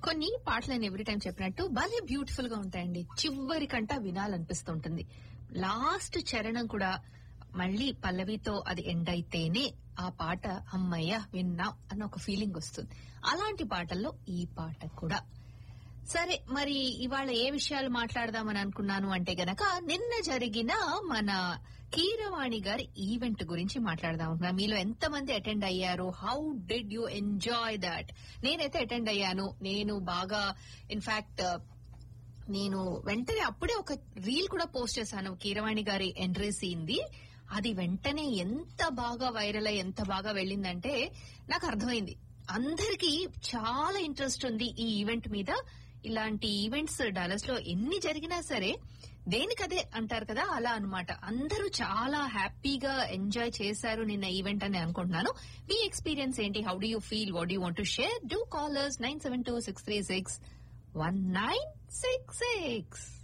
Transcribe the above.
కొన్ని పాటలు నేను ఎవ్రీ టైం చెప్పినట్టు భలే బ్యూటిఫుల్ గా ఉంటాయండి చివరి కంట వినాలనిపిస్తుంటుంది లాస్ట్ చరణం కూడా మళ్ళీ పల్లవితో అది ఎండ్ అయితేనే ఆ పాట అమ్మయ్య విన్నా అన్న ఒక ఫీలింగ్ వస్తుంది అలాంటి పాటల్లో ఈ పాట కూడా సరే మరి ఇవాళ ఏ విషయాలు మాట్లాడదామని అనుకున్నాను అంటే గనక నిన్న జరిగిన మన కీరవాణి గారి ఈవెంట్ గురించి మాట్లాడదాం అనుకున్నాను మీలో ఎంతమంది అటెండ్ అయ్యారు how did you enjoy that నేనైతే అటెండ్ అయ్యాను నేను బాగా ఇన్ఫాక్ట్ నేను వెంటనే అప్పుడే ఒక రీల్ కూడా పోస్ట్ చేశాను కీరవాణి గారి ఎంట్రీ సీన్ది అది వెంటనే ఎంత బాగా వైరల్ అయ్యి ఎంత బాగా వెళ్ళిందంటే నాకు అర్థమైంది అందరికీ చాలా ఇంట్రెస్ట్ ఉంది ఈ ఈవెంట్ మీద ఇలాంటి ఈవెంట్స్ డాలస్ లో ఎన్ని జరిగినా సరే దేనికదే అంటారు కదా అలా అన్నమాట అందరూ చాలా హ్యాపీగా ఎంజాయ్ చేశారు నిన్న ఈవెంట్ అని అనుకుంటున్నాను మీ ఎక్స్పీరియన్స్ ఏంటి how do you feel what you want to share do callers nine seven two six three six one nine six six